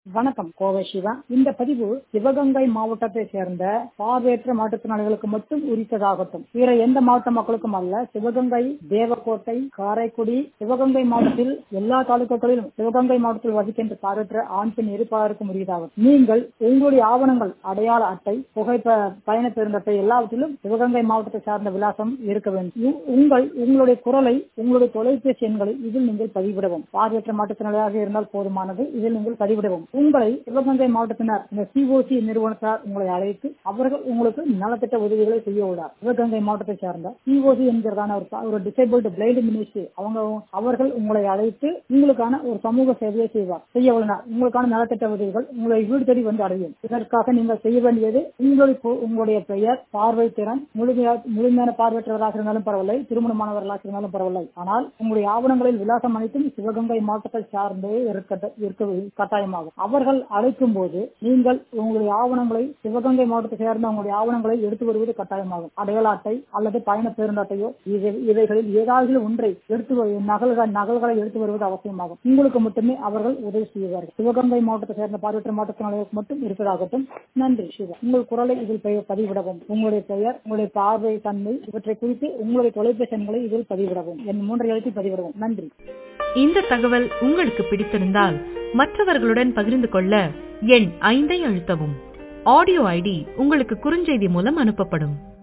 வணக்கம் கோவை சிவா இந்த பதிவு சிவகங்கை மாவட்டத்தை சேர்ந்த பார்வையற்ற மாற்றுத்திறனாளிகளுக்கு மட்டும் உரித்ததாகட்டும் பிற எந்த மாவட்ட மக்களுக்கும் அல்ல சிவகங்கை தேவக்கோட்டை காரைக்குடி சிவகங்கை மாவட்டத்தில் எல்லா தாலுகாக்களிலும் சிவகங்கை மாவட்டத்தில் வசிக்கின்ற பார்வையற்ற ஆண் பெண் இருப்பாளருக்கும் உரியதாகும் நீங்கள் உங்களுடைய ஆவணங்கள் அடையாள அட்டை புகைப்ப பயண பேருந்தட்டை எல்லாவற்றிலும் சிவகங்கை மாவட்டத்தை சார்ந்த விலாசம் இருக்க வேண்டும் உ- உங்கள் உங்களுடைய குரலை உங்களுடைய தொலைபேசி எண்களை இதில் நீங்கள் பதிவிடவும் பார்வையற்ற மாற்றுத்திறனாளியாக இருந்தால் போதுமானது இதில் நீங்கள் பதிவிடவும் உங்களை சிவகங்கை மாவட்டத்தினர் இந்த சிஓசி நிறுவனத்தார் உங்களை அழைத்து அவர்கள் உங்களுக்கு நலத்திட்ட உதவிகளை செய்ய உள்ளார் சிவகங்கை மாவட்டத்தை சார்ந்த சிஓசி என்கிறதான ஒரு ப- ஒரு டிசேபிள்டு பிளைண்ட் மினிஸ்ட்ரி அவங்க அவர்கள் உங்களை அழைத்து உங்களுக்கான ஒரு சமூக சேவையை செய்வார் செய்ய உள்ளனர் உங்களுக்கான நலத்திட்ட உதவிகள் உங்களை வீடு தேடி வந்து அடையும் இதற்காக நீங்கள் செய்ய வேண்டியது உங்களுடைய பொ- உங்களுடைய பெயர் பார்வை திறன் முழுமையா முழுமையான பார்வையற்றவராக இருந்தாலும் பரவாயில்லை திருமணமானவர்களாக இருந்தாலும் பரவாயில்லை ஆனால் உங்களுடைய ஆவணங்களில் விலாசம் அனைத்தும் சிவகங்கை மாவட்டத்தை சார்ந்தே இருக்க இருக்க கட்டாயமாகும் அவர்கள் அழைக்கும் போது நீங்கள் உங்களுடைய ஆவணங்களை சிவகங்கை மாவட்டத்தை சேர்ந்த உங்களுடைய ஆவணங்களை எடுத்து வருவது கட்டாயமாகும் அடையாள அட்டை அல்லது பயண பேருந்து அட்டையோ இவை- இவைகளில் ஏதாவது ஒன்றை எடுத்து வரு- நகல்கள் நகல்களை எடுத்து வருவது அவசியமாகும் உங்களுக்கு மட்டுமே அவர்கள் உதவி செய்வார்கள் சிவகங்கை மாவட்டத்தை சேர்ந்த பார்வையற்ற மாவட்டத்தினருக்கு மட்டும் இருப்பதாகட்டும் நன்றி சிவா உங்கள் குரலை இதில் பெ- பதிவிடவும் உங்களுடைய பெயர் உங்களுடைய பார்வை தன்மை இவற்றை குறித்து உங்களுடைய தொலைபேசி எண்களை இதில் பதிவிடவும் என் மூன்றை எழுத்தில் பதிவிடவும் நன்றி இந்த தகவல் உங்களுக்கு பிடித்திருந்தால் மற்றவர்களுடன் பகிர்ந்து கொள்ள எண் ஐந்தை அழுத்தவும் ஆடியோ ஐடி உங்களுக்கு குறுஞ்செய்தி மூலம் அனுப்பப்படும்